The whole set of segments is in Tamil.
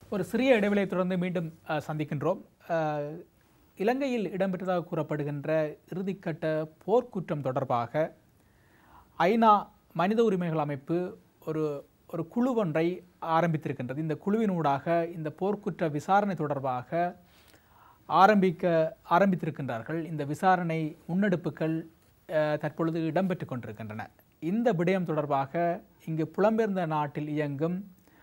ஒரு சிறிய இடைவெளியை தொடர்ந்து மீண்டும் அஹ், சந்திக்கின்றோம் அஹ், இலங்கையில் இடம்பெற்றதாக கூறப்படுகின்ற இறுதிக்கட்ட போர்க்குற்றம் தொடர்பாக ஐநா மனித உரிமைகள் அமைப்பு ஒரு ஒரு குழு ஒன்றை ஆரம்பித்திருக்கின்றது இந்த குழுவினூடாக இந்த போர்க்குற்ற விசாரணை தொடர்பாக ஆரம்பிக்க ஆரம்பித்திருக்கின்றார்கள் இந்த விசாரணை முன்னெடுப்புகள் அஹ், தற்பொழுது இடம்பெற்று கொண்டிருக்கின்றன இந்த விடயம் தொடர்பாக இங்கு புலம்பெயர்ந்த நாட்டில் இயங்கும்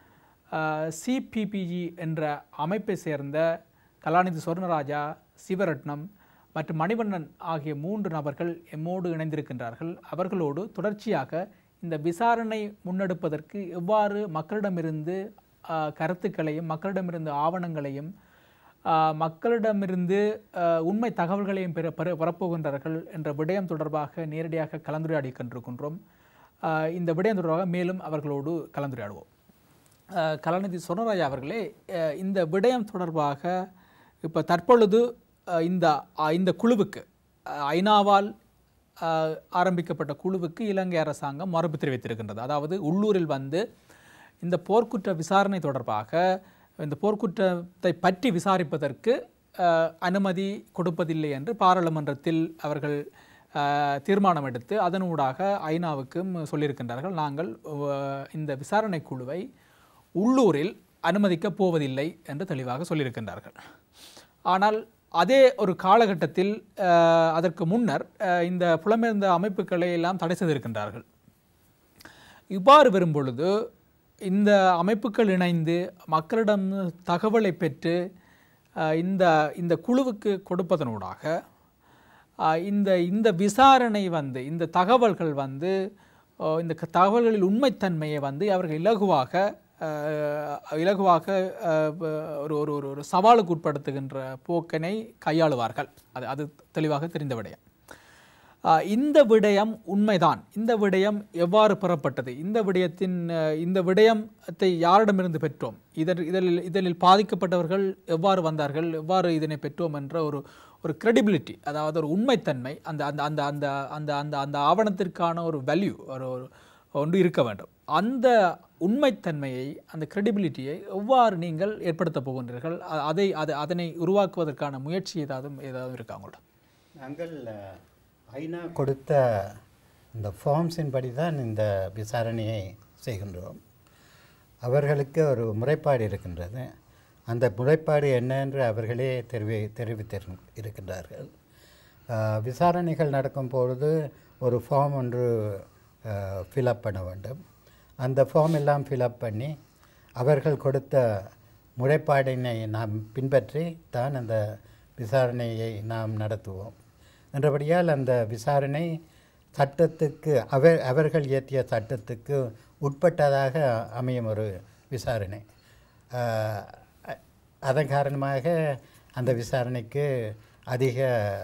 சிபிபிஜி என்ற அமைப்பை சேர்ந்த கலாநிதி சொர்ணராஜா சிவரட்னம் மற்றும் மணிவண்ணன் ஆகிய மூன்று நபர்கள் எம்மோடு இணைந்திருக்கின்றார்கள் அவர்களோடு தொடர்ச்சியாக இந்த விசாரணை முன்னெடுப்பதற்கு எவ்வாறு மக்களிடமிருந்து அஹ், கருத்துக்களையும் மக்களிடமிருந்து ஆவணங்களையும் ஆஹ் மக்களிடமிருந்து ஆஹ் உண்மை தகவல்களையும் பெற பெற பெறப்போகின்றார்கள் என்ற விடயம் தொடர்பாக நேரடியாக கலந்துரையாடி கொண்டிருக்கின்றோம் ஆஹ் இந்த விடயம் தொடர்பாக மேலும் அவர்களோடு கலந்துரையாடுவோம் ஆஹ் கலாநிதி சொர்ணராஜா அவர்களே ஆஹ் இந்த விடயம் தொடர்பாக இப்போ தற்பொழுது ஆஹ் இந்த ஆஹ் இந்த குழுவுக்கு ஆஹ் ஐநாவால் ஆஹ் ஆரம்பிக்கப்பட்ட குழுவுக்கு இலங்கை அரசாங்கம் மறுப்பு தெரிவித்திருக்கின்றது அதாவது உள்ளூரில் வந்து இந்த போர்க்குற்ற விசாரணை தொடர்பாக இந்த போர்க்குற்றத்தை பற்றி விசாரிப்பதற்கு ஆஹ், அனுமதி கொடுப்பதில்லை என்று பாராளுமன்றத்தில் அவர்கள் ஆஹ், தீர்மானம் எடுத்து அதனூடாக ஐநாவுக்கும் சொல்லியிருக்கின்றார்கள் நாங்கள் ஆஹ், இந்த விசாரணை குழுவை உள்ளூரில் அனுமதிக்கப் போவதில்லை என்று தெளிவாக சொல்லியிருக்கின்றார்கள் ஆனால் அதே ஒரு காலகட்டத்தில் ஆஹ், அதற்கு முன்னர் ஆஹ், இந்த புலம்பெயர்ந்த அமைப்புகளை எல்லாம் தடை செய்திருக்கின்றார்கள் இவ்வாறு வரும் பொழுது இந்த அமைப்புகள் இணைந்து மக்களிடம் தகவலை பெற்று அஹ், இந்த இந்த குழுவுக்கு கொடுப்பதனூடாக அஹ், இந்த இந்த விசாரணை வந்து இந்த தகவல்கள் வந்து அஹ், இந்த க- தகவல்களில் உண்மைத்தன்மையை வந்து அவர்கள் இலகுவாக அஹ், இலகுவாக அஹ், ப- ஒரு ஒரு ஒரு ஒரு சவாலுக்கு உட்படுத்துகின்ற போக்கினை கையாளுவார்கள் அது அது தெளிவாக தெரிந்த விடயம் ஆஹ் இந்த விடயம் உண்மைதான் இந்த விடயம் எவ்வாறு பெறப்பட்டது இந்த விடயத்தின் அஹ், இந்த விடயத்தை யாரிடமிருந்து பெற்றோம் இதர் இதழில் இதழில் பாதிக்கப்பட்டவர்கள் எவ்வாறு வந்தார்கள் எவ்வாறு இதனை பெற்றோம் என்ற ஒரு ஒரு credibility அதாவது ஒரு உண்மைத்தன்மை அந்த அந்த அந்த அந்த அந்த அந்த அந்த ஆவணத்திற்கான ஒரு வேல்யூ ஒரு ஒரு ஒன்று இருக்க வேண்டும் அந்த உண்மைத்தன்மையை அந்த credibility-யை எவ்வாறு நீங்கள் ஏற்படுத்த போகின்றீர்கள் அ- அதை அதை அதனை உருவாக்குவதற்கான முயற்சி ஏதாவது ஏதாவது இருக்கா உங்கள்ட்ட நாங்கள் அஹ், ஐநா கொடுத்த இந்த ஃபார்ம்ஸின் படி தான் இந்த விசாரணையை செய்கின்றோம் அவர்களுக்கு ஒரு முறைப்பாடு இருக்கின்றது அந்த முறைப்பாடு என்ன என்று அவர்களே தெரிவி தெரிவித்து இருக்கின்றார்கள் அஹ், விசாரணைகள் நடக்கும் பொழுது ஒரு ஃபார்ம் ஒன்று ஃபில்அப் பண்ண வேண்டும் அந்த ஃபார்ம் எல்லாம் ஃபில்அப் பண்ணி அவர்கள் கொடுத்த முறைப்பாடினை நாம் பின்பற்றி தான் அந்த விசாரணையை நாம் நடத்துவோம் என்றபடியால் அந்த விசாரணை சட்டத்துக்கு அவர் அவர்கள் இயற்றிய சட்டத்துக்கு உட்பட்டதாக அமையும் ஒரு விசாரணை ஆஹ் அ- அதன் காரணமாக அந்த விசாரணைக்கு அதிக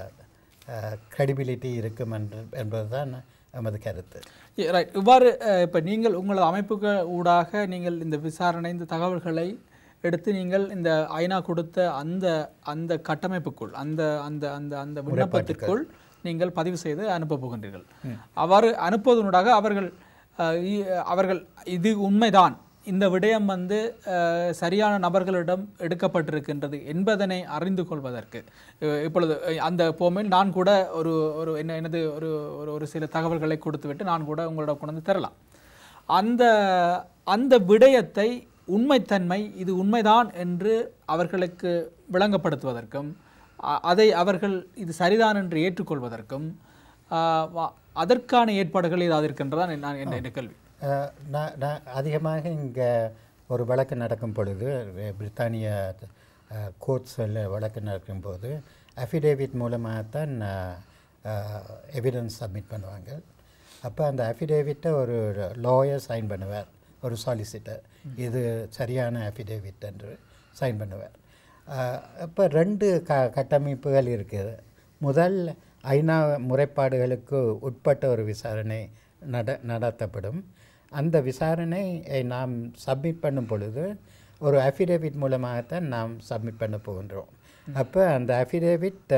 credibility இருக்கும் என்று என்பதுதான் எமது கருத்து ரைட் இவ்வாறு இப்போ நீங்கள் உங்களது அமைப்புகள் ஊடாக நீங்கள் இந்த விசாரணை இந்த தகவல்களை எடுத்து நீங்கள் இந்த ஐநா கொடுத்த அந்த அந்த கட்டமைப்புக்குள் அந்த அந்த அந்த அந்த விண்ணப்பத்திற்குள் நீங்கள் பதிவு செய்து அனுப்ப போகின்றீர்கள் அவ்வாறு அனுப்புவதனூடாக அவர்கள் அஹ், இ- அவர்கள் இது உண்மைதான் இந்த விடயம் வந்து அஹ், சரியான நபர்களிடம் எடுக்கப்பட்டிருக்கின்றது என்பதனை அறிந்து கொள்வதற்கு அஹ், இப்பொழுது அஹ், அந்த போமில் நான் கூட ஒரு ஒரு என்ன எனது ஒரு ஒரு ஒரு சில தகவல்களை கொடுத்துவிட்டு நான் கூட உங்களிடம் கொண்டு வந்து தரலாம் அந்த அந்த விடயத்தை உண்மைத்தன்மை இது உண்மைதான் என்று அவர்களுக்கு விளங்கப்படுத்துவதற்கும் அ- அதை அவர்கள் இது சரிதான் என்று ஏற்றுக்கொள்வதற்கும் ஆ, வ- அதற்கான ஏற்பாடுகள் ஏதாவது இருக்கின்றதா நான் என்ற என்ற கேள்வி அஹ், நான் நான் அதிகமாக இங்கே ஒரு வழக்கு நடக்கும் பொழுது வே- பிரித்தானிய கோர்ட்ஸில் வழக்கு நடக்கும்போது அஃபிடேவிட் மூலமாகத்தான் எவிடன்ஸ் சப்மிட் பண்ணுவாங்க அப்போ அந்த அஃபிடேவிட்டை ஒரு லாயர் சைன் பண்ணுவார் ஒரு சாலிசிட்டர் இது சரியான அஃபிடேவிட் என்று சைன் பண்ணுவார் அப்போ ரெண்டு க கட்டமைப்புகள் இருக்குது முதல் ஐநா முறைப்பாடுகளுக்கு உட்பட்ட ஒரு விசாரணை நட நடத்தப்படும் அந்த விசாரணையை நாம் சப்மிட் பண்ணும் பொழுது ஒரு அஃபிடேவிட் மூலமாகத்தான் நாம் சப்மிட் பண்ண போகின்றோம் அப்போ அந்த அஃபிடேவிட்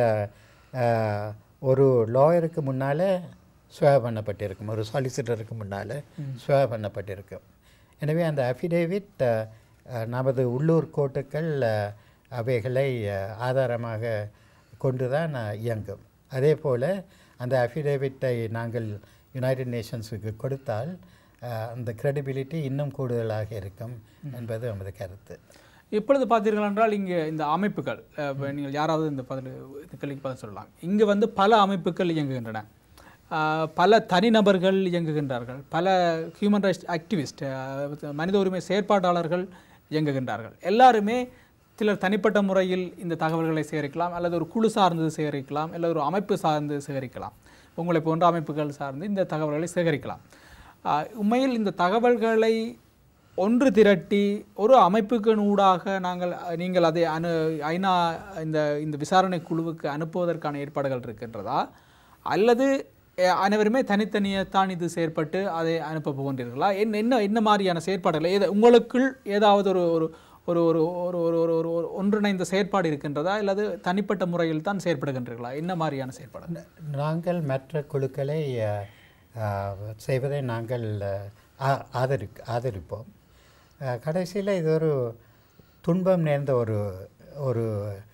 ஒரு லாயருக்கு முன்னால் ஸ்வே பண்ணப்பட்டிருக்கும் ஒரு சாலிசிட்டருக்கு முன்னால் ஸ்வே பண்ணப்பட்டிருக்கும் எனவே அந்த அஃபிடேவிட் அஹ், நமது உள்ளூர் கோர்ட்டுக்கள் அஹ், அவைகளை அஹ், ஆதாரமாக கொண்டு தான் அஹ், இயங்கும் அதே போல் அந்த அஃபிடேவிட்டை நாங்கள் யுனைடெட் நேஷன்ஸுக்கு கொடுத்தால் அஹ், அந்த credibility இன்னும் கூடுதலாக இருக்கும் என்பது நமது கருத்து இப்பொழுது பார்த்தீர்கள் என்றால் இங்கே இந்த அமைப்புகள் அஹ், இப்ப நீங்கள் யாராவது இந்த பதில் இந்த கேள்விக்கு பதில் சொல்லலாம் இங்கு வந்து பல அமைப்புகள் இயங்குகின்றன அஹ், பல தனிநபர்கள் இயங்குகின்றார்கள் பல ஹியூமன் ரைட்ஸ் ஆக்டிவிஸ்ட் மனித உரிமை செயற்பாட்டாளர்கள் இயங்குகின்றார்கள் எல்லாருமே சிலர் தனிப்பட்ட முறையில் இந்த தகவல்களை சேகரிக்கலாம் அல்லது ஒரு குழு சார்ந்து சேகரிக்கலாம் அல்லது ஒரு அமைப்பு சார்ந்து சேகரிக்கலாம் உங்களை போன்ற அமைப்புகள் சார்ந்து இந்த தகவல்களை சேகரிக்கலாம் அஹ், உண்மையில் இந்த தகவல்களை ஒன்று திரட்டி ஒரு அமைப்புக்கு ஊடாக நாங்கள் நீங்கள் அதை அனு ஐநா இந்த இந்த விசாரணை குழுவுக்கு அனுப்புவதற்கான ஏற்பாடுகள் இருக்கின்றதா அல்லது அஹ், அனைவருமே தனித்தனியாக தான் இது செயற்பட்டு அதை அனுப்ப போகின்றீர்களா என்ன என்ன என்ன மாதிரியான செயற்பாடுகள் ஏத உங்களுக்குள் ஏதாவது ஒரு ஒரு ஒரு ஒரு ஒரு ஒரு ஒரு ஒரு ஒரு ஒன்றிணைந்த செயற்பாடு இருக்கின்றதா அல்லது தனிப்பட்ட முறையில் தான் செயற்படுகின்றீர்களா என்ன மாதிரியான செயற்பாடு நாங்கள் மற்ற குழுக்களை அஹ், அஹ், செய்வதை நாங்கள் அஹ், ஆ- ஆதரி ஆதரிப்போம் கடைசியில் இது ஒரு துன்பம் நேர்ந்த ஒரு ஒரு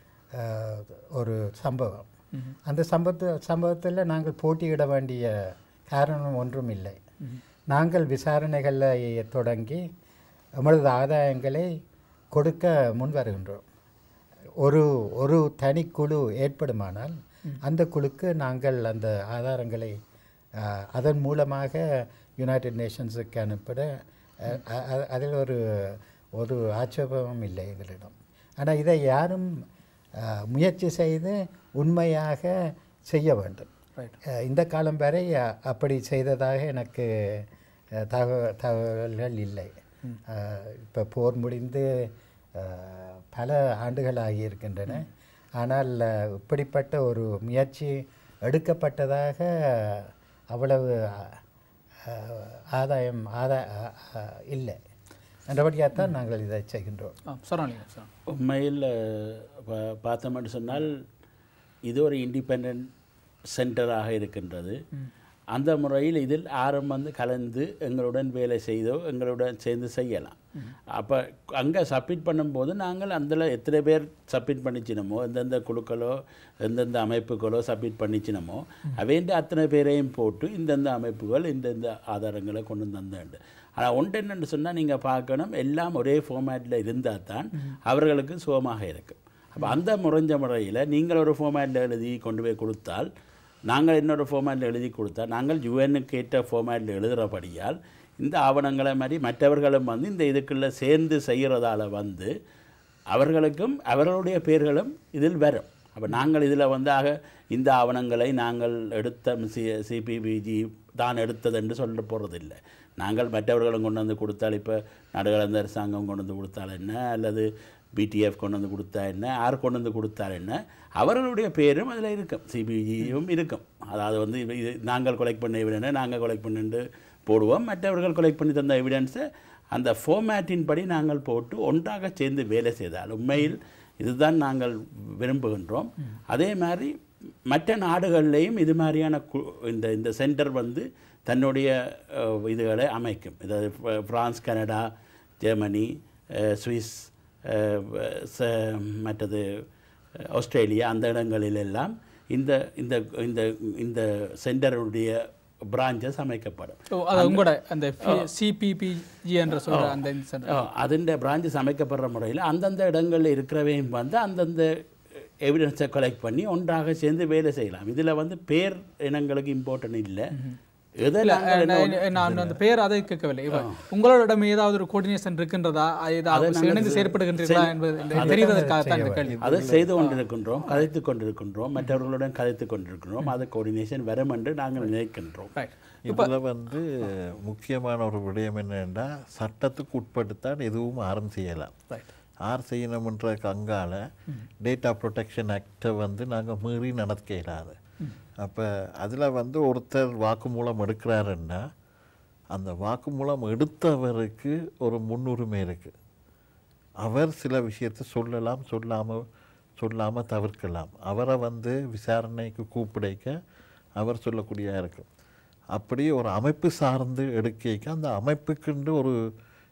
அஹ், ஒரு சம்பவம் அந்த சம்பவத்து சம்பவத்தில் நாங்கள் போட்டியிட வேண்டிய காரணம் ஒன்றும் இல்லை நாங்கள் விசாரணைகளை தொடங்கி எமது ஆதாயங்களை கொடுக்க முன் வருகின்றோம் ஒரு ஒரு தனிக்குழு ஏற்படுமானால் அந்த குழுக்கு நாங்கள் அந்த ஆதாரங்களை அஹ், அதன் மூலமாக யுனைடெட் நேஷன்ஸுக்கு அனுப்பிட அஹ், அ- அ- அதில் ஒரு ஒரு ஆட்சேபமும் இல்லை எங்களிடம் ஆனால் இதை யாரும் அஹ், முயற்சி செய்து உண்மையாக செய்ய வேண்டும் ரைட் அஹ், இந்த காலம் வரை அ- அப்படி செய்ததாக எனக்கு அஹ், தகவ தகவல்கள் இல்லை இப்போ போர் முடிந்து அஹ், பல ஆண்டுகள் ஆகியிருக்கின்றன ஆனால் அஹ், இப்படிப்பட்ட ஒரு முயற்சி எடுக்கப்பட்டதாக அவ்வளவு அஹ், ஆதாயம் ஆதா அ- அ- இல்லை என்றபடியாகத்தான் நாங்கள் இதை செய்கின்றோம் ஆ சொன்னாங்க சார் உண்மையில் பா- பார்த்தோம்னு சொன்னால் இது ஒரு இண்டிபெண்ட் சென்டராக இருக்கின்றது அந்த முறையில் இதில் ஆரம் வந்து கலந்து எங்களுடன் வேலை செய்தோ எங்களுடன் சேர்ந்து செய்யலாம் அப்போ அங்கே சப்மிட் பண்ணும்போது நாங்கள் அதில் எத்தனை பேர் சப்மிட் பண்ணிச்சினமோ எந்தெந்த குழுக்களோ எந்தெந்த அமைப்புகளோ சப்மிட் பண்ணிச்சினமோ அவேண்ட அத்தனை பேரையும் போட்டு இந்தந்த அமைப்புகள் இந்தந்த ஆதாரங்களை கொண்டு வந்தாண்டு ஆனால் ஒன்று என்னென்னு சொன்னால் நீங்கள் பார்க்கணும் எல்லாம் ஒரே ஃபார்மேட்டில் இருந்தால் தான் அவர்களுக்கு சுகமாக இருக்கும் அப்போ அந்த முறைஞ்ச முறையில் நீங்கள் ஒரு ஃபார்மேட்டில் எழுதி கொண்டு போய் கொடுத்தால் நாங்கள் இன்னொரு ஃபார்மேட்டில் எழுதி கொடுத்தா நாங்கள் யுஎனுக்கு ஏற்ற ஃபார்மேட்டில் எழுதுகிறபடியால் இந்த ஆவணங்களை மாதிரி மற்றவர்களும் வந்து இந்த இதுக்குள்ளே சேர்ந்து செய்கிறதால வந்து அவர்களுக்கும் அவர்களுடைய பேர்களும் இதில் வரும் அப்போ நாங்கள் இதில் வந்து ஆக இந்த ஆவணங்களை நாங்கள் எடுத்த சி சிபிபிஜி தான் எடுத்தது என்று சொல்ல போகிறதில்லை நாங்கள் மற்றவர்களும் கொண்டு வந்து கொடுத்தால் இப்போ நடுகலந்த அரசாங்கம் கொண்டு வந்து கொடுத்தால் என்ன அல்லது பிடிஎஃப் கொண்டு வந்து கொடுத்தா என்ன யார் கொண்டு வந்து கொடுத்தால் என்ன அவர்களுடைய பேரும் அதில் இருக்கும் சிபிஜியும் இருக்கும் அதாவது வந்து இது- இது நாங்கள் கொலெக்ட் பண்ண எவிடனை நாங்கள் கொலெக்ட் பண்ணிட்டு போடுவோம் மற்றவர்கள் கொலெக்ட் பண்ணி தந்த எவிடன்ஸை அந்த ஃபார்மேட்டின் படி நாங்கள் போட்டு ஒன்றாக சேர்ந்து வேலை செய்தால் உண்மையில் இதுதான் நாங்கள் விரும்புகின்றோம் அதே மாதிரி மற்ற நாடுகள்லேயும் இது மாதிரியான கு- இந்த இந்த சென்டர் வந்து தன்னுடைய அஹ், இதுகளை அமைக்கும் இதாவது ஃப்ர- பிரான்ஸ் கனடா ஜெர்மனி அஹ், சுவிஸ் அஹ், ச- மற்றது அஹ், ஆஸ்திரேலியா அந்த இடங்களிலெல்லாம் இந்த இந்த இந்த இந்த சென்டருடைய பிரான்ச்சஸ் அமைக்கப்படும் ஓ அது உங்களோட அந்த சிபிபிஜி என்ற சொல்ற அந்த இந்த center. അതിൻ്റെ ബ്രാഞ്ചസ് அமைக்கப்படுற முறையில் அந்தந்த இடங்களில் இருக்கிறவையும் வந்து அந்தந்த எவிடன்ஸை கலெக்ட் பண்ணி ஒன்றாக சேர்ந்து வேலை செய்யலாம் இதில் வந்து பேர் இனங்களுக்கு இம்பார்ட்டன்ட் இல்லை எதை நாங்கள் என்ன நான் நான் அந்த பேர் அதை கேட்கவில்லை இப்ப உங்களிடம் ஏதாவது ஒரு கோஆர்டினேஷன் இருக்கின்றதா அது ஏதாவது இணைந்து செயற்படுகின்றீர்களா என்பது இந்த தெரிவதற்காக தான் இந்த கேள்வி அதை செய்து கொண்டிருக்கின்றோம் கதைத்து கொண்டிருக்கின்றோம் மற்றவர்களுடன் கதைத்து கொண்டிருக்கின்றோம் அது கோஆர்டினேஷன் வரும் என்று நாங்கள் நினைக்கின்றோம் ரைட் இதில் வந்து முக்கியமான ஒரு விடயம் என்னென்னா சட்டத்துக்கு உட்பட்டுத்தான் எதுவும் ஆரம் செய்யலாம் ரைட் ஆர் செய்யணும்ன்ற கங்கால டேட்டா ப்ரொடெக்ஷன் ஆக்டை வந்து நாங்கள் மீறி நடக்க இயலாது அப்போ அதில் வந்து ஒருத்தர் வாக்குமூலம் எடுக்கிறாருன்னா அந்த வாக்குமூலம் எடுத்தவருக்கு ஒரு முன்னுரிமை இருக்குது அவர் சில விஷயத்தை சொல்லலாம் சொல்லாமல் சொல்லாமல் தவிர்க்கலாம் அவரை வந்து விசாரணைக்கு கூப்பிடைக்க அவர் சொல்லக்கூடியதாக இருக்கும் அப்படி ஒரு அமைப்பு சார்ந்து எடுக்க அந்த அமைப்புக்குண்டு ஒரு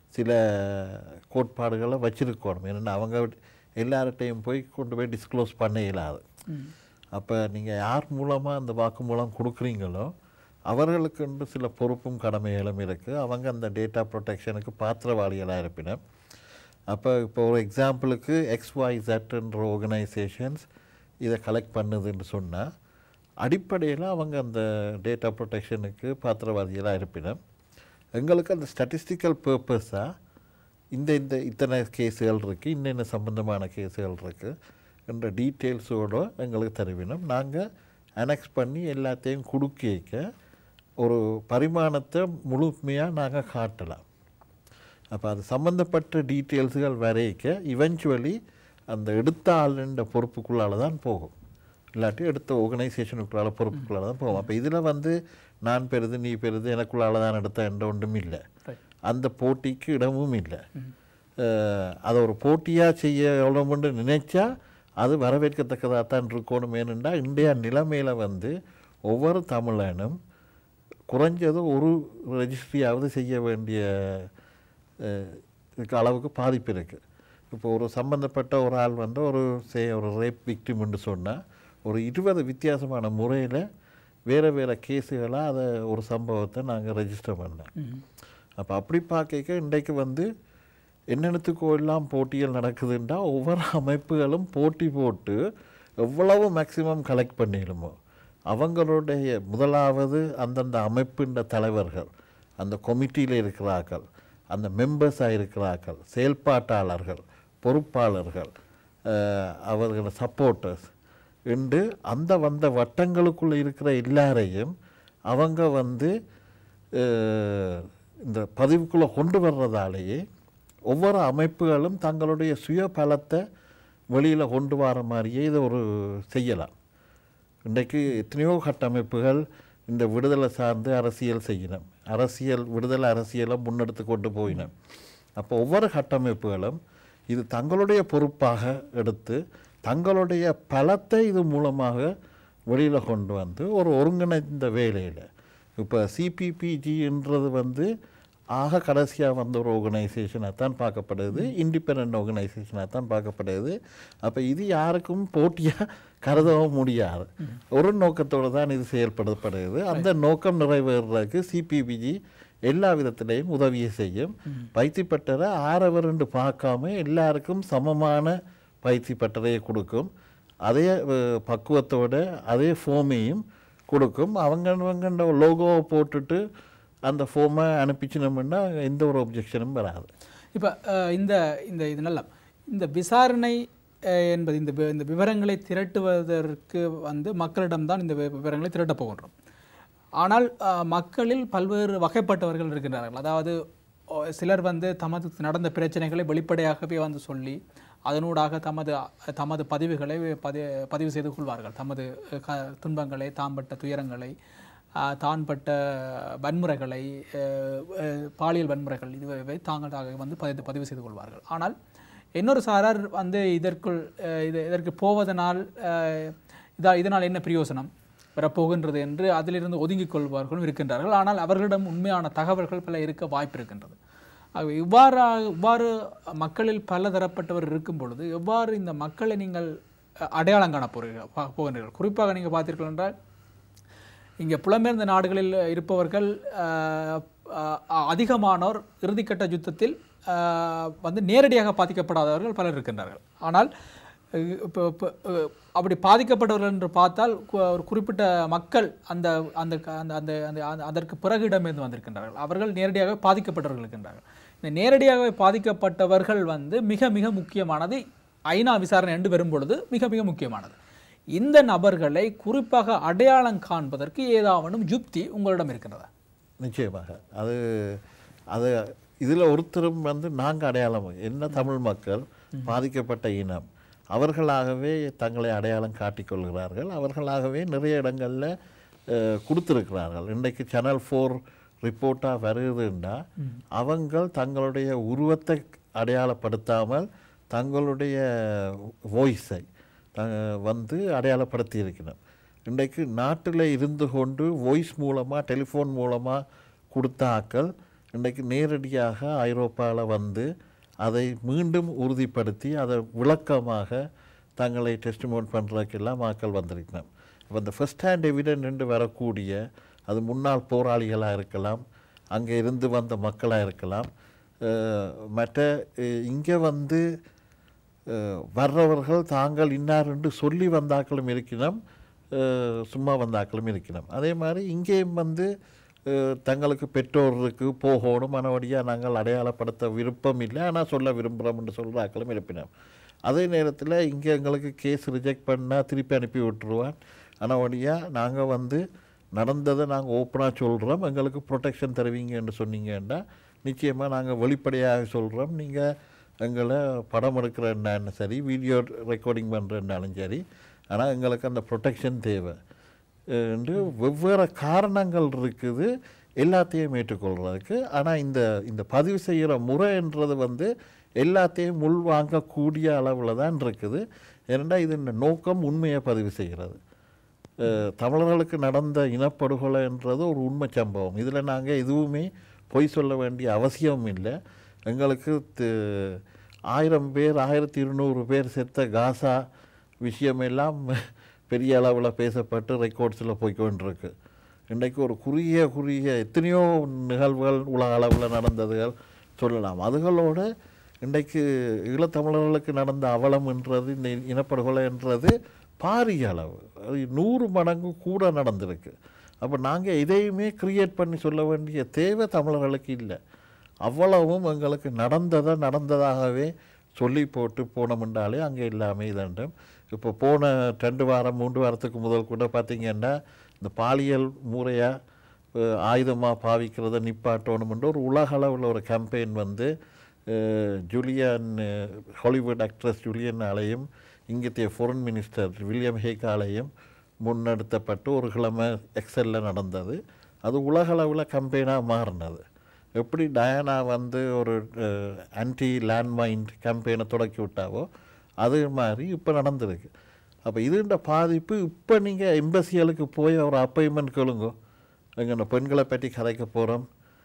சில கோட்பாடுகளை வச்சிருக்கணும் ஏன்னா அவங்க எல்லார்கிட்டையும் போய் கொண்டு போய் டிஸ்க்ளோஸ் பண்ண இயலாது அப்போ நீங்கள் யார் மூலமாக அந்த வாக்குமூலம் கொடுக்குறீங்களோ அவர்களுக்கு சில பொறுப்பும் கடமைகளும் இருக்குது அவங்க அந்த டேட்டா ப்ரொடெக்ஷனுக்கு பாத்திரவாளிகளாக இருப்பினும் அப்போ இப்போ ஒரு எக்ஸாம்பிளுக்கு எக்ஸ்ஒய்செட்ன்ற ஆர்கனைசேஷன்ஸ் இதை கலெக்ட் பண்ணுதுன்னு சொன்னால் அடிப்படையில் அவங்க அந்த டேட்டா ப்ரொடெக்ஷனுக்கு பாத்திரவாதிகளாக இருப்பினும் எங்களுக்கு அந்த ஸ்டாட்டிஸ்டிக்கல் பர்பஸாக இந்த இந்த இத்தனை கேஸுகள் இருக்குது இன்னென்ன சம்பந்தமான கேஸுகள் இருக்குது என்ற டீட்டெயில்ஸோடு எங்களுக்கு தருவினோம் நாங்கள் அனெக்ஸ் பண்ணி எல்லாத்தையும் குடுக்க ஒரு பரிமாணத்தை முழுமையாக நாங்கள் காட்டலாம் அப்போ அது சம்மந்தப்பட்ட டீட்டெயில்ஸுகள் வரைக்க இவென்ச்சுவலி அந்த எடுத்த ஆளுன்ற பொறுப்புக்குள்ளால தான் போகும் இல்லாட்டி எடுத்த ஆர்கனைசேஷனுக்குள்ளால பொறுப்புக்குள்ளால தான் போகும் அப்போ இதில் வந்து நான் பெறுது நீ பெறுது எனக்குள்ளால தான் எடுத்த என்ற ஒன்றும் இல்லை அந்த போட்டிக்கு இடமும் இல்லை அஹ், அதை ஒரு போட்டியாக செய்ய எவ்வளோன்னு நினைச்சா அது வரவேற்கத்தக்கதாக தான் இருக்கணும் ஏனென்றா இந்தியா நிலைமையில் வந்து ஒவ்வொரு தமிழனும் குறைஞ்சது ஒரு ரெஜிஸ்ட்ரியாவது செய்ய வேண்டிய அஹ், இதுக்கு அளவுக்கு பாதிப்பு இருக்குது இப்போ ஒரு சம்பந்தப்பட்ட ஒரு ஆள் வந்து ஒரு சே ஒரு ரேப் விக்டிம்னு சொன்னால் ஒரு இருபது வித்தியாசமான முறையில் வேறு வேறு கேஸுகளாக அதை ஒரு சம்பவத்தை நாங்கள் ரெஜிஸ்டர் பண்ணோம் அப்போ அப்படி பார்க்க இன்றைக்கு வந்து என்னென்னத்துக்கோ எல்லாம் போட்டிகள் நடக்குதுன்றா ஒவ்வொரு அமைப்புகளும் போட்டி போட்டு எவ்வளவு மேக்சிமம் கலெக்ட் பண்ணிடுமோ அவங்களுடைய முதலாவது அந்தந்த அமைப்பின் தலைவர்கள் அந்த கொமிட்டியில் இருக்கிறார்கள் அந்த மெம்பர்ஸாக இருக்கிறார்கள் செயல்பாட்டாளர்கள் பொறுப்பாளர்கள் அஹ், அவர்கள் சப்போர்ட்டர்ஸ் என்று அந்த வந்த வட்டங்களுக்குள்ளே இருக்கிற எல்லாரையும் அவங்க வந்து அஹ், இந்த பதிவுக்குள்ளே கொண்டு வர்றதாலேயே ஒவ்வொரு அமைப்புகளும் தங்களுடைய சுய பலத்தை வெளியில் கொண்டு வர மாதிரியே இதை ஒரு செய்யலாம் இன்றைக்கு எத்தனையோ கட்டமைப்புகள் இந்த விடுதலை சார்ந்து அரசியல் செய்யணும் அரசியல் விடுதலை அரசியலை முன்னெடுத்து கொண்டு போயினோம் அப்போ ஒவ்வொரு கட்டமைப்புகளும் இது தங்களுடைய பொறுப்பாக எடுத்து தங்களுடைய பலத்தை இது மூலமாக வெளியில் கொண்டு வந்து ஒரு ஒருங்கிணைந்த வேலையில் இப்போ சிபிபிஜின்றது வந்து ஆக கடைசியாக வந்த ஒரு ஆர்கனைசேஷனாக தான் பார்க்கப்படுது இண்டிபெண்ட் ஆர்கனைசேஷனாக தான் பார்க்கப்படுது அப்போ இது யாருக்கும் போட்டியாக கருதவும் முடியாது ஒரு நோக்கத்தோடு தான் இது செயல்படுத்தப்படுது அந்த நோக்கம் நிறைவேறுறதுக்கு சிபிபிஜி எல்லா விதத்திலையும் உதவியை செய்யும் பயிற்சி பட்டறை ஆறவர்ன்னு பார்க்காம எல்லாருக்கும் சமமான பயிற்சி பட்டறையை கொடுக்கும் அதே அஹ், பக்குவத்தோட அதே ஃபோமையும் கொடுக்கும் அவங்க அவங்க லோகோவை போட்டுட்டு அந்த ஃபோமை அனுப்பிச்சினோம்னா எந்த ஒரு ஒப்ஜெக்ஷனும் வராது இப்போ இந்த இந்த இது நல்லா இந்த விசாரணை அஹ், என்பது இந்த வி- இந்த விவரங்களை திரட்டுவதற்கு வந்து மக்களிடம்தான் இந்த வி- விவரங்களை திரட்டப் போகின்றோம் ஆனால் அஹ், மக்களில் பல்வேறு வகைப்பட்டவர்கள் இருக்கின்றார்கள் அதாவது ஓ, சிலர் வந்து தமது நடந்த பிரச்சனைகளை வெளிப்படையாகவே வந்து சொல்லி அதனூடாக தமது தமது பதிவுகளை பதி பதிவு செய்து கொள்வார்கள் தமது அஹ், க துன்பங்களை தாம்பட்ட துயரங்களை ஆஹ், தான் பட்ட வன்முறைகளை அஹ், அஹ், பாலியல் வன்முறைகள் இதுவை தாங்களாக வந்து பதிவு பதிவு செய்து கொள்வார்கள் ஆனால் இன்னொரு சாரார் வந்து இதற்குள் அஹ், இது இதற்கு போவதனால் அஹ், இதா இதனால் என்ன பிரயோசனம் வரப்போகின்றது என்று அதிலிருந்து ஒதுங்கிக் கொள்வார்களும் இருக்கின்றார்கள் ஆனால் அவர்களிடம் உண்மையான தகவல்கள் பல இருக்க வாய்ப்பு இருக்கின்றது ஆகவே இவ்வாறாக இவ்வாறு மக்களில் பல தரப்பட்டவர் இருக்கும் பொழுது எவ்வாறு இந்த மக்களை நீங்கள் அஹ், அடையாளம் காண போகிறீர்கள் பா- போகின்றீர்கள் குறிப்பாக நீங்கள் பார்த்தீர்கள் என்றால் இங்கே புலம்பெயர்ந்த நாடுகளில் இருப்பவர்கள் அஹ், அஹ், அதிகமானோர் இறுதிக்கட்ட யுத்தத்தில் அஹ், வந்து நேரடியாக பாதிக்கப்படாதவர்கள் பலர் இருக்கின்றார்கள் ஆனால் அஹ், இப்போ இப்போ, அஹ், அப்படி பாதிக்கப்பட்டவர்கள் என்று பார்த்தால் கு- ஒரு குறிப்பிட்ட மக்கள் அந்த அந்த க- அந்த அந்த அந்த அந்த- அதற்கு பிறகு இடமிருந்து வந்திருக்கின்றார்கள் அவர்கள் நேரடியாக பாதிக்கப்பட்டவர்கள் இருக்கின்றார்கள் இந்த நேரடியாக பாதிக்கப்பட்டவர்கள் வந்து மிக மிக முக்கியமானது ஐநா விசாரணை என்று வரும் பொழுது மிக மிக முக்கியமானது இந்த நபர்களை குறிப்பாக அடையாளம் காண்பதற்கு ஏதாவனும் யுக்தி உங்களிடம் இருக்கின்றதா நிச்சயமாக அது அது இதில் ஒருத்தரும் வந்து நாங்கள் அடையாளம் என்ன தமிழ் மக்கள் பாதிக்கப்பட்ட இனம் அவர்களாகவே தங்களை அடையாளம் காட்டிக்கொள்கிறார்கள் அவர்களாகவே நிறைய இடங்களில் கொடுத்துருக்கிறார்கள் இன்றைக்கு சேனல் ஃபோர் ரிப்போர்ட்டாக வருதுன்னா அவங்க தங்களுடைய உருவத்தை அடையாளப்படுத்தாமல் தங்களுடைய வாய்ஸை வந்து அடையாளப்படுத்தி இருக்கணும் இன்றைக்கு நாட்டில் இருந்து கொண்டு வாய்ஸ் மூலமாக டெலிஃபோன் மூலமாக கொடுத்த ஆக்கள் இன்றைக்கு நேரடியாக ஐரோப்பாவில் வந்து அதை மீண்டும் உறுதிப்படுத்தி அதை விளக்கமாக தங்களை டெஸ்டிமோன் பண்ணுறதுக்கெல்லாம் மக்கள் வந்திருக்கணும் இப்போ இந்த ஃபர்ஸ்ட் ஹேண்ட் எவிடென்ட் என்று வரக்கூடிய அது முன்னாள் போராளிகளாக இருக்கலாம் அங்கே இருந்து வந்த மக்களாக இருக்கலாம் அஹ் மற்ற இங்கே வந்து அஹ் வர்றவர்கள் தாங்கள் இன்னார் என்று சொல்லி வந்தாக்களும் இருக்கணும் அஹ் சும்மா வந்தாக்களும் இருக்கணும் அதே மாதிரி இங்கேயும் வந்து அஹ் தங்களுக்கு பெற்றோருக்கு போகணும் மனவடியாக நாங்கள் அடையாளப்படுத்த விருப்பம் இல்லை ஆனால் சொல்ல விரும்புகிறோம் என்று சொல்கிற ஆக்களும் இருப்பினோம் அதே நேரத்தில் இங்கே எங்களுக்கு கேஸ் ரிஜெக்ட் பண்ணால் திருப்பி அனுப்பி விட்டுருவான் ஆனால் நாங்கள் வந்து நடந்ததை நாங்கள் ஓப்பனாக சொல்கிறோம் எங்களுக்கு ப்ரொடெக்ஷன் தருவீங்கன்னு சொன்னீங்கன்னா நிச்சயமாக நாங்கள் வெளிப்படையாக சொல்கிறோம் நீங்கள் எங்களை படம் எடுக்கிறேன்னாலும் சரி வீடியோ ரெக்கார்டிங் பண்ணுறேன்னாலும் சரி ஆனால் எங்களுக்கு அந்த ப்ரொடெக்ஷன் தேவை என்று வெவ்வேறு காரணங்கள் இருக்குது எல்லாத்தையும் ஏற்றுக்கொள்கிறதுக்கு ஆனால் இந்த இந்த பதிவு செய்கிற முறைன்றது வந்து எல்லாத்தையும் உள்வாங்கக்கூடிய அளவில் தான் இருக்குது ஏனெண்டா இதன் நோக்கம் உண்மையை பதிவு செய்கிறது அஹ் தமிழர்களுக்கு நடந்த இனப்படுகொலைன்றது ஒரு உண்மை சம்பவம் இதில் நாங்கள் எதுவுமே பொய் சொல்ல வேண்டிய அவசியம் இல்லை எங்களுக்கு தி- ஆயிரம் பேர் ஆயிரத்தி இருநூறு பேர் செத்த காசா விஷயமெல்லாம் பெரிய அளவில் பேசப்பட்டு ரெக்கார்ட்ஸில் போய்க்கொண்டிருக்கு இன்றைக்கு ஒரு குறுகிய குறுகிய எத்தனையோ நிகழ்வுகள் உலக அளவில் நடந்ததுகள் சொல்லலாம் அதுகளோட இன்றைக்கு ஈழத்தமிழர்களுக்கு நடந்த அவலம்ன்றது இந்த இனப்படுகொலைன்றது பாரிய அளவு அது நூறு மடங்கு கூட நடந்திருக்கு அப்போ நாங்கள் இதையுமே கிரியேட் பண்ணி சொல்ல வேண்டிய தேவை தமிழர்களுக்கு இல்லை அவ்வளவும் எங்களுக்கு நடந்ததை நடந்ததாகவே சொல்லி போட்டு போனோம்னாலே அங்கே எல்லாமே இதண்டும் இப்போ போன ரெண்டு வாரம் மூன்று வாரத்துக்கு முதல் கூட பார்த்தீங்கன்னா இந்த பாலியல் முறையாக ஆயுதமாக பாவிக்கிறத நிப்பாட்டணுமென்ற ஒரு உலக அளவில் ஒரு கேம்பெயின் வந்து அஹ், ஜூலியன் அஹ், ஹாலிவுட் ஆக்ட்ரஸ் ஜூலியன் ஆலையும் இங்கத்தைய ஃபாரின் மினிஸ்டர் வில்லியம் ஹேக்காலையும் முன்னெடுத்தப்பட்டு ஒரு கிழமை எக்ஸலில் நடந்தது அது உலக அளவில் கம்பெயினாக மாறினது எப்படி டயானா வந்து ஒரு ஆன்டி லேண்ட்மைன் கேம்பெயினை தொடக்கி விட்டாவோ அது மாதிரி இப்போ நடந்திருக்கு அப்போ இதுன்ற பாதிப்பு இப்போ நீங்கள் எம்பசிகளுக்கு போய் ஒரு அப்பாயின்மெண்ட் கேளுங்க எங்களோட பெண்களை பற்றி கதைக்க போகிறோம்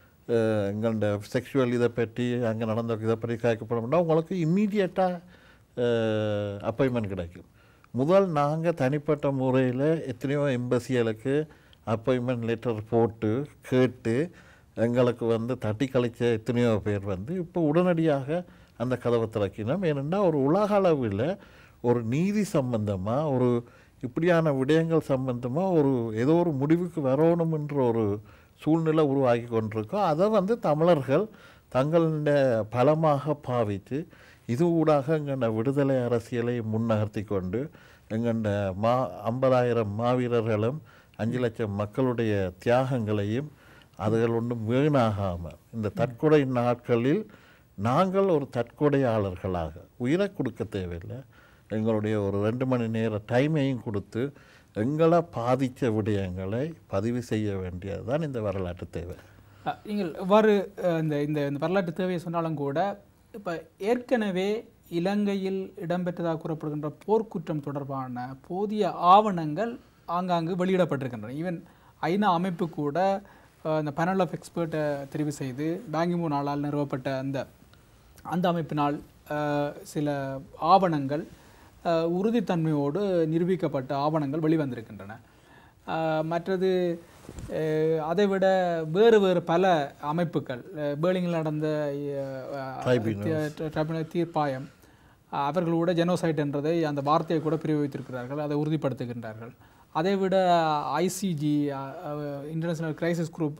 எங்களோட செக்ஷுவல் இதை பற்றி அங்கே நடந்த இதை பற்றி கதைக்க போகிறோம்னா உங்களுக்கு இம்மீடியட்டாக அப்பாயின்மெண்ட் கிடைக்கும் முதல் நாங்கள் தனிப்பட்ட முறையில் எத்தனையோ எம்பசிகளுக்கு அப்பாயின்மெண்ட் லெட்டர் போட்டு கேட்டு எங்களுக்கு வந்து தட்டி கழிச்ச எத்தனையோ பேர் வந்து இப்போ உடனடியாக அந்த கதவை திறக்கினோம் ஏனென்னா ஒரு உலக அளவில் ஒரு நீதி சம்பந்தமாக ஒரு இப்படியான விடயங்கள் சம்பந்தமாக ஒரு ஏதோ ஒரு முடிவுக்கு வரணுமென்ற ஒரு சூழ்நிலை உருவாகி கொண்டிருக்கோம் அதை வந்து தமிழர்கள் தங்களுடைய பலமாக பாவித்து இது ஊடாக எங்களோட விடுதலை அரசியலை முன்னகர்த்தி கொண்டு எங்களோட மா ஐம்பதாயிரம் மாவீரர்களும் அஞ்சு லட்சம் மக்களுடைய தியாகங்களையும் அதுகள் ஒன்றும் வீணாகாமல் இந்த தற்கொலை நாட்களில் நாங்கள் ஒரு தற்கொலையாளர்களாக உயிரை கொடுக்க தேவையில்லை எங்களுடைய ஒரு ரெண்டு மணி நேர டைமையும் கொடுத்து எங்களை பாதித்த விடயங்களை பதிவு செய்ய வேண்டியது தான் இந்த வரலாற்று தேவை அஹ், நீங்கள் எவ்வாறு அஹ், இந்த இந்த இந்த வரலாற்று தேவையை சொன்னாலும் கூட இப்போ ஏற்கனவே இலங்கையில் இடம்பெற்றதாக கூறப்படுகின்ற போர்க்குற்றம் தொடர்பான போதிய ஆவணங்கள் ஆங்காங்கு வெளியிடப்பட்டிருக்கின்றன ஈவன் ஐநா அமைப்பு கூட அஹ், இந்த பேனல் ஆஃப் எக்ஸ்பர்ட்டை தெரிவு செய்து பேங்கிமூ நாளால் நிறுவப்பட்ட அந்த அந்த அமைப்பினால் அஹ், சில ஆவணங்கள் அஹ், உறுதித்தன்மையோடு நிரூபிக்கப்பட்ட ஆவணங்கள் வெளிவந்திருக்கின்றன அஹ், மற்றது அஹ், அதைவிட வேறு வேறு பல அமைப்புகள் அஹ், பேர்லிங்கில் நடந்த அஹ், Tribunals. தி- ட்ரைபுனல் தீர்ப்பாயம் அஹ், அவர்களோட ஜெனோசைட் என்றதை அந்த வார்த்தையை கூட பிரயோகித்திருக்கிறார்கள் அதை உறுதிப்படுத்துகின்றார்கள் அதைவிட ஐசிஜி இன்டர்நேஷனல் கிரைசிஸ் குரூப்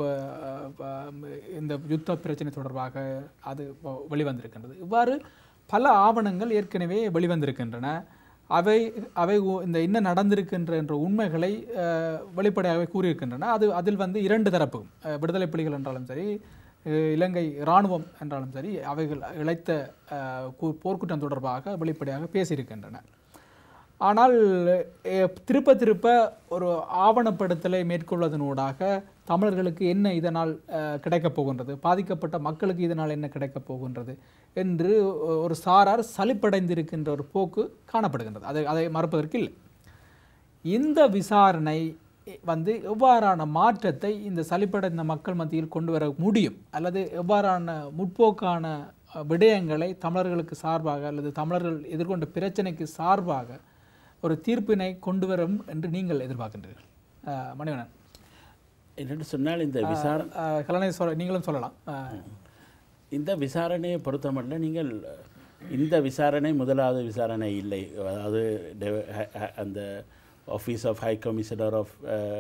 இந்த யுத்த பிரச்சனை தொடர்பாக அது வ- வெளிவந்திருக்கின்றது இவ்வாறு பல ஆவணங்கள் ஏற்கனவே வெளிவந்திருக்கின்றன அவை அவை உ- இந்த என்ன நடந்திருக்கின்ற என்ற உண்மைகளை அஹ், வெளிப்படையாகவே கூறியிருக்கின்றன அது அதில் வந்து இரண்டு தரப்பும் அஹ், விடுதலை புலிகள் என்றாலும் சரி அஹ், இலங்கை இராணுவம் என்றாலும் சரி அவைகள் இழைத்த அஹ், கு- போர்க்குற்றம் தொடர்பாக வெளிப்படையாக பேசியிருக்கின்றன ஆனால் அஹ், திருப்ப திருப்ப ஒரு ஆவணப்படுத்தலை மேற்கொள்வதனூடாக தமிழர்களுக்கு என்ன இதனால் அஹ், கிடைக்கப் போகின்றது பாதிக்கப்பட்ட மக்களுக்கு இதனால் என்ன கிடைக்கப் போகின்றது என்று ஒரு சாரார் சலிப்படைந்திருக்கின்ற ஒரு போக்கு காணப்படுகின்றது அதை அதை மறுப்பதற்கு இல்லை இந்த விசாரணை வந்து எவ்வாறான மாற்றத்தை இந்த சலிப்படைந்த மக்கள் மத்தியில் கொண்டு வர முடியும் அல்லது எவ்வாறான முற்போக்கான அஹ், விடயங்களை தமிழர்களுக்கு சார்பாக அல்லது தமிழர்கள் எதிர்கொண்ட பிரச்சனைக்கு சார்பாக ஒரு தீர்ப்பினை கொண்டு வரும் என்று நீங்கள் எதிர்பார்க்கின்றீர்கள் அஹ், மணிவண்ணன் என்னென்னு சொன்னால் இந்த விசாரணை அஹ், கலாநிதி சொல்ல நீங்களும் சொல்லலாம் அஹ், இந்த விசாரணையை பொறுத்தமட்டில் நீங்கள் இந்த விசாரணை முதலாவது விசாரணை இல்லை அதாவது டெவ- ஹ- ஹ- அந்த office of high commissioner of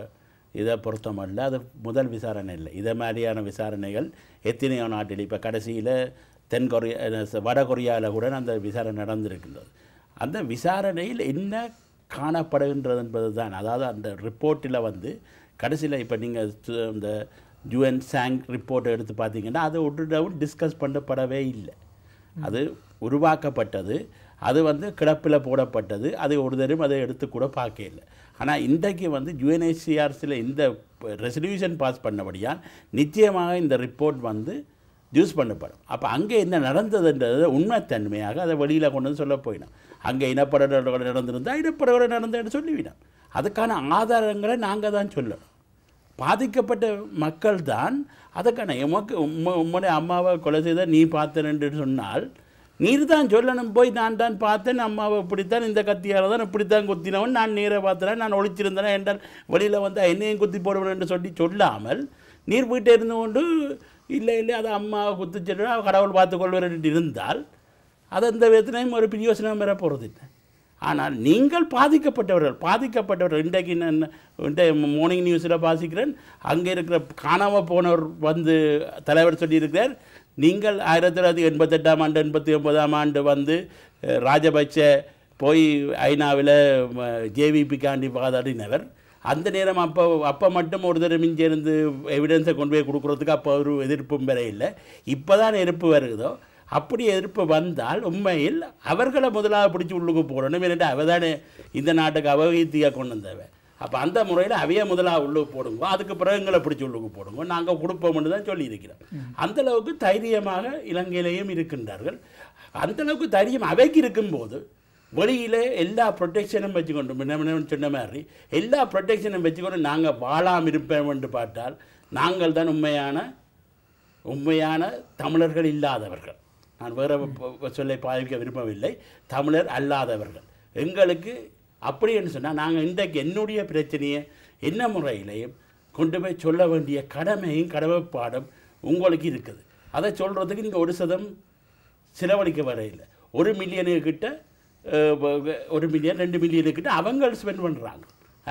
இதை பொறுத்தமல்ல அது முதல் விசாரணை இல்லை இதை மாதிரியான விசாரணைகள் எத்தனையோ நாட்டில் இப்போ கடைசியில் தென் கொரியா அஹ் வட கொரியாவில் கூட அந்த விசாரணை நடந்திருக்கின்றது அந்த விசாரணையில் என்ன காணப்படுகின்றது என்பது தான் அதாவது அந்த ரிப்போர்ட்டில் வந்து கடைசியில் இப்போ நீங்கள் இந்த யுஎன் சாங் ரிப்போர்ட் எடுத்து பார்த்தீங்கன்னா அது ஒன்றுடவும் டிஸ்கஸ் பண்ணப்படவே இல்லை அது உருவாக்கப்பட்டது அது வந்து கிடப்பில் போடப்பட்டது அது ஒரு தரம் அதை எடுத்து கூட பார்க்கல ஆனால் இன்றைக்கு வந்து யுஎன்ஹெச்சிஆர்ஸில் இந்த ரெசல்யூஷன் பாஸ் பண்ணபடியால் நிச்சயமாக இந்த ரிப்போர்ட் வந்து யூஸ் பண்ணப்படும் அப்போ அங்கே என்ன நடந்ததுன்றது உண்மைத்தன்மையாக அதை வெளியில் கொண்டு வந்து சொல்ல போயிடும் அங்கே இனப்படுகொலை நடந்திருந்தால் இனப்படுகொலை நடந்ததுன்னு சொல்லிவிடும் அதுக்கான ஆதாரங்களை நாங்கள் தான் சொல்லணும் பாதிக்கப்பட்ட மக்கள் தான் அதுக்கான எமக்கு உம்ம உம்முடைய அம்மாவை கொலை செய்த நீ பார்த்தனஎன்று சொன்னால் நீர் தான் சொல்லணும் போய் நான் தான் பார்த்தேன் அம்மாவை இப்படித்தான் இந்த கத்தியால் தான் இப்படித்தான் குத்தினவன் நான் நீரை பார்த்தேன் நான் ஒழிச்சிருந்தேன் என்றால் வெளியில் வந்தால் என்னையும் குத்தி போடுவேன் என்று சொல்லி சொல்லாமல் நீர் வீட்டை இருந்து கொண்டு இல்லை இல்லை அது அம்மாவை குத்தி சொல்லுவேன் அவ கடவுள் பார்த்துக்கொள்வார் என்று இருந்தால் அது அந்த விதத்திலையும் ஒரு பிரயோசனம் பெற போகிறது இல்லை ஆனால் நீங்கள் பாதிக்கப்பட்டவர்கள் பாதிக்கப்பட்டவர்கள் இன்றைக்கு நான் இன்றைய மார்னிங் நியூஸில் வாசிக்கிறேன் அங்கே இருக்கிற காணாமல் போனவர் வந்து தலைவர் சொல்லியிருக்கிறார் நீங்கள் ஆயிரத்தி தொள்ளாயிரத்தி எண்பத்தெட்டாம் ஆண்டு எண்பத்தி ஒன்பதாம் ஆண்டு வந்து அஹ், ராஜபக்ச போய் ஐநாவில் ஜேவிபிக்காண்டி வாதாடினவர் அந்த நேரம் அப்போ அப்போ மட்டும் ஒரு தடவை மிஞ்சி இருந்து எவிடன்ஸை கொண்டு போய் கொடுக்குறதுக்கு அப்போ ஒரு எதிர்ப்பும் வேற இல்லை இப்போ தான் எதிர்ப்பு வருகுதோ அப்படி எதிர்ப்பு வந்தால் உண்மையில் அவர்களை முதலாக பிடிச்சி உள்ளுக்கு போடணும் என்னட்டு அவ தானே இந்த நாட்டுக்கு அவகீர்த்தியாக கொண்டு வந்தவ அப்போ அந்த முறையில் அவைய முதலாக உள்ளுக்கு போடுங்க அதுக்கு பிறகு எங்களை பிடிச்சி உள்ளுக்கு போடுங்க நாங்கள் கொடுப்போம்னு தான் சொல்லியிருக்கிறோம் அந்த அளவுக்கு தைரியமாக இலங்கையிலேயும் இருக்கின்றார்கள் அந்த அளவுக்கு தைரியம் அவைக்கு இருக்கும்போது வெளியில் எல்லா ப்ரொடெக்ஷனும் வச்சுக்கொண்டு முன்ன முன்ன சொன்ன மாதிரி எல்லா ப்ரொடெக்ஷனும் வச்சுக்கொண்டு நாங்கள் வாழாமல் இருப்போம் என்று பார்த்தால் நாங்கள் தான் உண்மையான உண்மையான தமிழர்கள் இல்லாதவர்கள் நான் வேறு சொல்லை பாதிக்க விரும்பவில்லை தமிழர் அல்லாதவர்கள் எங்களுக்கு அப்படி என்று சொன்னால் நாங்கள் இன்றைக்கு என்னுடைய பிரச்சனையை என்ன முறையிலையும் கொண்டு போய் சொல்ல வேண்டிய கடமையும் கடமைப்பாடும் உங்களுக்கு இருக்குது அதை சொல்கிறதுக்கு நீங்கள் ஒரு சதம் செலவழிக்க வரையில்லை ஒரு மில்லியனு கிட்ட அஹ், வ- ஒரு மில்லியன் ரெண்டு மில்லியனு கிட்ட அவங்க ஸ்பெண்ட் பண்ணுறாங்க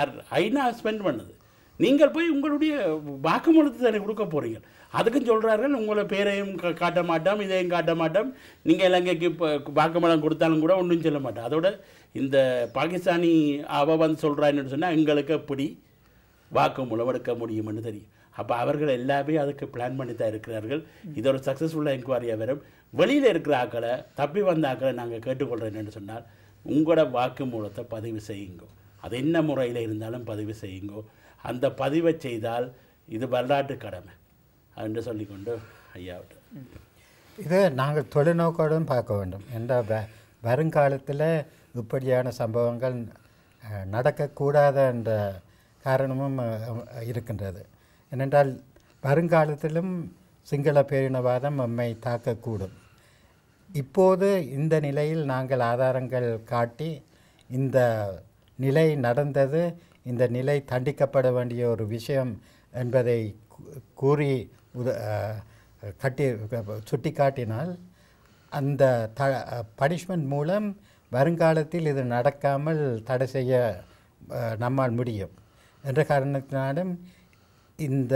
ஐநா ஸ்பெண்ட் பண்ணுது நீங்கள் போய் உங்களுடைய வாக்குமூலத்தை தானே கொடுக்க போகிறீங்க அதுக்கும் சொல்கிறார்கள் உங்களை பேரையும் கா- காட்ட மாட்டோம் இதையும் காட்ட மாட்டோம் நீங்கள் இலங்கைக்கு இப்போ வாக்குமூலம் கொடுத்தாலும் கூட ஒன்றும் சொல்ல மாட்டோம் அதோட இந்த பாகிஸ்தானி அவ வந்து சொல்கிறான்னு சொன்னால் எங்களுக்கு எப்படி வாக்குமூலம் எடுக்க முடியும்னு தெரியும் அப்போ அவர்கள் எல்லாமே அதுக்கு பிளான் பண்ணி தான் இருக்கிறார்கள் இது ஒரு சக்ஸஸ்ஃபுல்லாக என்கொயரியாக வரும் வெளியில் இருக்கிற ஆக்களை தப்பி வந்த ஆக்களை நாங்கள் கேட்டுக்கொள்கிறோம் என்னன்னு சொன்னால் உங்களோட வாக்குமூலத்தை பதிவு செய்யுங்க அது என்ன முறையில் இருந்தாலும் பதிவு செய்யுங்க அந்த பதிவை செய்தால் இது வரலாற்று கடமை என்று சொல்லிக்கொண்டு ஐயாவிட்ட இதை நாங்கள் தொலைநோக்கோடும் பார்க்க வேண்டும் என்ற வ வருங்காலத்தில் இப்படியான சம்பவங்கள் அஹ், நடக்கக்கூடாத என்ற காரணமும் அஹ், இருக்கின்றது ஏனென்றால் வருங்காலத்திலும் சிங்கள பேரினவாதம் நம்மை தாக்கக்கூடும் இப்போது இந்த நிலையில் நாங்கள் ஆதாரங்கள் காட்டி இந்த நிலை நடந்தது இந்த நிலை தண்டிக்கப்பட வேண்டிய ஒரு விஷயம் என்பதை கூ- கூறி உத அஹ், கட்டி சுட்டி காட்டினால் அந்த த பனிஷ்மெண்ட் மூலம் வருங்காலத்தில் இது நடக்காமல் தடை செய்ய அஹ், நம்மால் முடியும் என்ற காரணத்தினாலும் இந்த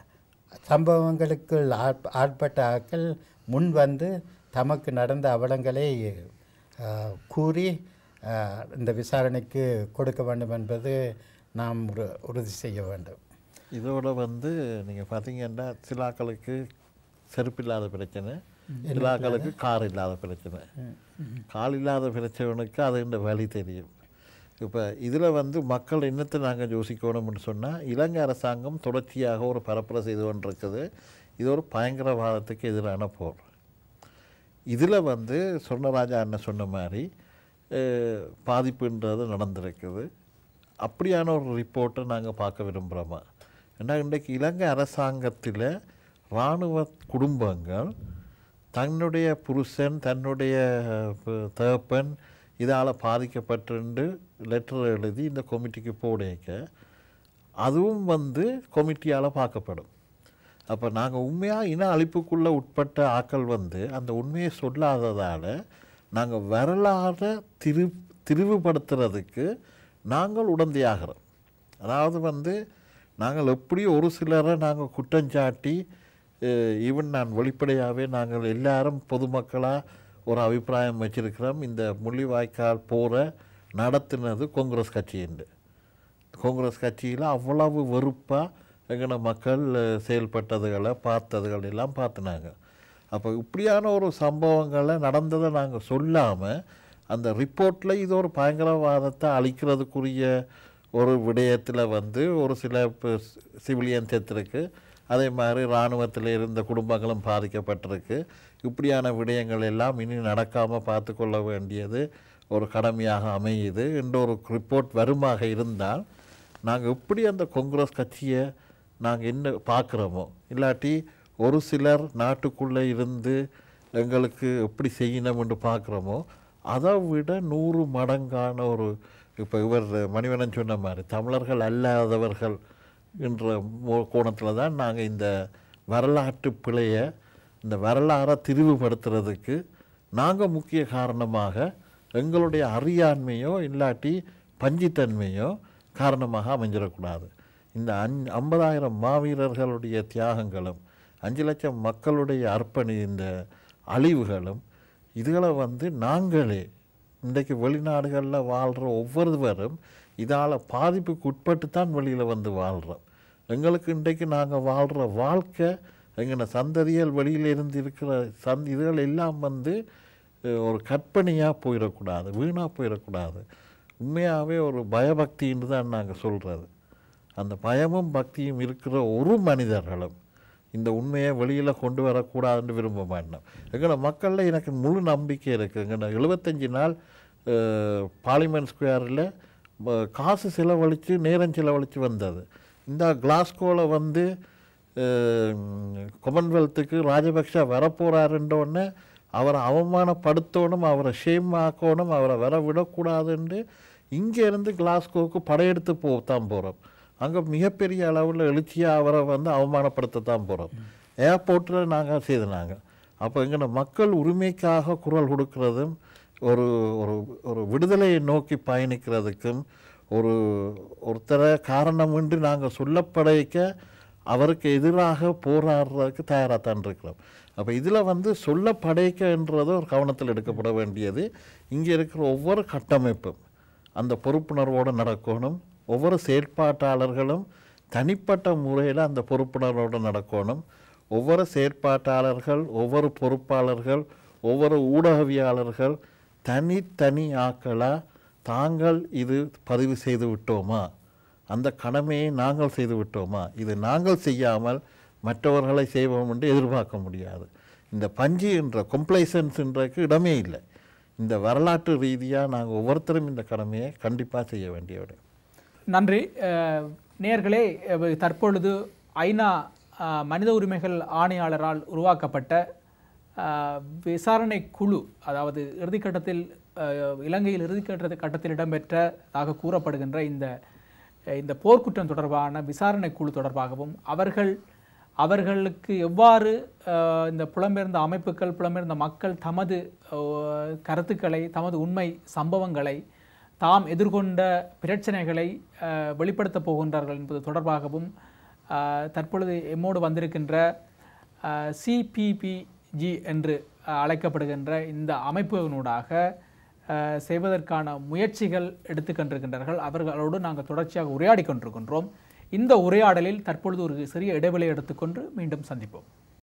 சம்பவங்களுக்குள் ஆட்- ஆட்பட்ட ஆட்கள் முன் வந்து தமக்கு நடந்த அவலங்களை அஹ், கூறி அஹ், இந்த விசாரணைக்கு கொடுக்க வேண்டும் என்பது நாம் உறு- உறுதி செய்ய வேண்டும் இதோட வந்து நீங்கள் பார்த்தீங்கன்னா சிலாக்களுக்கு செருப்பு இல்லாத பிரச்சனை சிலாக்களுக்கு கார் இல்லாத பிரச்சனை கால் இல்லாத பிரச்சனைக்கு அது இந்த வழி தெரியும் இப்போ இதில் வந்து மக்கள் என்னத்தை நாங்கள் யோசிக்கணும்னு சொன்னால் இலங்கை அரசாங்கம் தொடர்ச்சியாக ஒரு பரப்புரை செய்து கொண்டிருக்குது இது ஒரு பயங்கரவாதத்துக்கு எதிரான போர் இதில் வந்து சொர்ணராஜா அண்ணன் சொன்ன மாதிரி அஹ், பாதிப்புன்றது நடந்திருக்குது அப்படியான ஒரு ரிப்போர்ட்டை நாங்கள் பார்க்க விரும்புகிறோமா ஏன்னா இன்றைக்கு இலங்கை அரசாங்கத்தில் இராணுவ குடும்பங்கள் தன்னுடைய புருஷன் தன்னுடைய ப- தகப்பன் இதால் பாதிக்கப்பட்டிருந்து லெட்டர் எழுதி இந்த கமிட்டிக்கு போடைக்க அதுவும் வந்து கமிட்டியால் பார்க்கப்படும் அப்போ நாங்கள் உண்மையாக இன அழிப்புக்குள்ளே உட்பட்ட ஆக்கள் வந்து அந்த உண்மையை சொல்லாததால் நாங்கள் வரலாறை திரு திரிவுபடுத்துறதுக்கு நாங்கள் உடந்தையாகிறோம் அதாவது வந்து நாங்கள் எப்படி ஒரு சிலரை நாங்கள் குற்றஞ்சாட்டி ஈவன் நான் வெளிப்படையாகவே நாங்கள் எல்லாரும் பொதுமக்களாக ஒரு அபிப்பிராயம் வச்சிருக்கிறோம் இந்த முள்ளிவாய்க்கால் போரை நடத்தினது காங்கிரஸ் கட்சியுண்டு காங்கிரஸ் கட்சியில் அவ்வளவு வெறுப்பாக எங்கன மக்கள் அஹ், செயல்பட்டதுகளை பார்த்ததுகள் எல்லாம் பார்த்துனாங்க அப்போ இப்படியான ஒரு சம்பவங்களை நடந்ததை நாங்கள் சொல்லாமல் அந்த ரிப்போர்ட்டில் இது ஒரு பயங்கரவாதத்தை அழிக்கிறதுக்குரிய ஒரு விடயத்தில் வந்து ஒரு சில சிவிலியன் செத்துருக்கு அதே மாதிரி இராணுவத்தில் இருந்த குடும்பங்களும் பாதிக்கப்பட்டிருக்கு இப்படியான விடயங்கள் எல்லாம் இனி நடக்காமல் பார்த்து கொள்ள வேண்டியது ஒரு கடமையாக அமையுது என்ற ஒரு ரிப்போர்ட் வருமாக இருந்தால் நாங்கள் எப்படி அந்த காங்கிரஸ் கட்சியை நாங்கள் என்ன பார்க்குறோமோ இல்லாட்டி ஒரு சிலர் நாட்டுக்குள்ளே இருந்து எங்களுக்கு எப்படி செய்யணும் என்று பார்க்குறோமோ அதை விட நூறு மடங்கான ஒரு இப்போ இவர் மணிவண்ணன் சொன்ன மாதிரி தமிழர்கள் அல்லாதவர்கள் என்ற கோணத்தில் தான் நாங்கள் இந்த வரலாற்று பிழையை இந்த வரலாறை திரிவுபடுத்துறதுக்கு நாங்கள் முக்கிய காரணமாக எங்களுடைய அறியாண்மையோ இல்லாட்டி பஞ்சித்தன்மையோ காரணமாக அமைஞ்சிடக்கூடாது இந்த அஞ் ஐம்பதாயிரம் மாவீரர்களுடைய தியாகங்களும் அஞ்சு லட்சம் மக்களுடைய அர்ப்பணி இந்த அழிவுகளும் இதுகளை வந்து நாங்களே இன்றைக்கு வெளிநாடுகளில் வாழ்கிற ஒவ்வொருவரும் இதால் பாதிப்புக்கு உட்பட்டு தான் வெளியில் வந்து வாழ்கிறோம் எங்களுக்கு இன்றைக்கு நாங்கள் வாழ்கிற வாழ்க்கை எங்கன சந்ததிகள் வெளியில் இருந்து இருக்கிற சந்த் இதுகள் எல்லாம் வந்து அஹ், ஒரு கற்பனையாக போயிடக்கூடாது வீணாக போயிடக்கூடாது உண்மையாகவே ஒரு பயபக்தின்னு தான் நாங்கள் சொல்கிறது அந்த பயமும் பக்தியும் இருக்கிற ஒரு மனிதர்களும் இந்த உண்மையை வெளியில் கொண்டு வரக்கூடாதுன்னு விரும்ப மாட்டோம் எங்களை மக்களில் எனக்கு முழு நம்பிக்கை இருக்குது எங்களை எழுபத்தஞ்சி நாள் பார்லிமெண்ட் ஸ்கொயரில் காசு செலவழித்து நேரம் செலவழித்து வந்தது இந்த கிளாஸ்கோவில் வந்து கொமன்வெல்த்துக்கு ராஜபக்ஷ வரப்போகிறாருன்றோடனே அவரை அவமானப்படுத்தணும் அவரை ஷேம் ஆக்கணும் அவரை வர விடக்கூடாதுன்னு இங்கேருந்து கிளாஸ்கோவுக்கு படையெடுத்து போ தான் போகிறோம் அங்கே மிகப்பெரிய அளவில் எழுச்சியாக அவரை வந்து அவமானப்படுத்த தான் போகிறோம் ஏர்போர்ட்டில் நாங்கள் செய்தனாங்க அப்போ எங்களை மக்கள் உரிமைக்காக குரல் கொடுக்கறதும் ஒரு ஒரு ஒரு விடுதலையை நோக்கி பயணிக்கிறதுக்கும் ஒரு ஒருத்தரை காரணமின்றி நாங்கள் சொல்லப்படைக்க அவருக்கு எதிராக போராடுறதுக்கு தயாராக தான் இருக்கிறோம் அப்போ இதில் வந்து சொல்ல படைக்கன்றது ஒரு கவனத்தில் எடுக்கப்பட வேண்டியது இங்கே இருக்கிற ஒவ்வொரு கட்டமைப்பும் அந்த பொறுப்புணர்வோடு நடக்கணும் ஒவ்வொரு செயற்பாட்டாளர்களும் தனிப்பட்ட முறையில் அந்த பொறுப்புணர்வோடு நடக்கணும் ஒவ்வொரு செயற்பாட்டாளர்கள் ஒவ்வொரு பொறுப்பாளர்கள் ஒவ்வொரு ஊடகவியாளர்கள் தனித்தனி ஆக்களாக தாங்கள் இது பதிவு செய்து விட்டோமா அந்த கடமையை நாங்கள் செய்து விட்டோமா இது நாங்கள் செய்யாமல் மற்றவர்களை செய்வோம் என்று எதிர்பார்க்க முடியாது இந்த பஞ்சு என்ற கொம்ப்ளைசன்ஸ்ன்றதுக்கு இடமே இல்லை இந்த வரலாற்று ரீதியாக நாங்கள் ஒவ்வொருத்தரும் இந்த கடமையை கண்டிப்பாக செய்ய வேண்டியவர் நன்றி அஹ், நேயர்களே அஹ், தற்பொழுது ஐநா அஹ், மனித உரிமைகள் ஆணையாளரால் உருவாக்கப்பட்ட அஹ், விசாரணை குழு அதாவது இறுதிக்கட்டத்தில் அஹ், இலங்கையில் இறுதிக்கட்ட கட்டத்தில் இடம்பெற்றதாக கூறப்படுகின்ற இந்த இந்த போர்க்குற்றம் தொடர்பான விசாரணை குழு தொடர்பாகவும் அவர்கள் அவர்களுக்கு எவ்வாறு அஹ், இந்த புலம்பெயர்ந்த அமைப்புகள் புலம்பெயர்ந்த மக்கள் தமது அஹ், கருத்துக்களை தமது உண்மை சம்பவங்களை தாம் எதிர்கொண்ட பிரச்சனைகளை அஹ், வெளிப்படுத்தப் போகின்றார்கள் என்பது தொடர்பாகவும் அஹ், தற்பொழுது எம்மோடு வந்திருக்கின்ற சிபிபிஜி என்று அஹ், அழைக்கப்படுகின்ற இந்த அமைப்பினூடாக அஹ், செய்வதற்கான முயற்சிகள் எடுத்துக்கொண்டிருக்கின்றார்கள் அவர்களோடு நாங்கள் தொடர்ச்சியாக உரையாடி கொண்டிருக்கின்றோம் இந்த உரையாடலில் தற்பொழுது ஒரு சிறிய இடைவெளி எடுத்துக்கொண்டு மீண்டும் சந்திப்போம்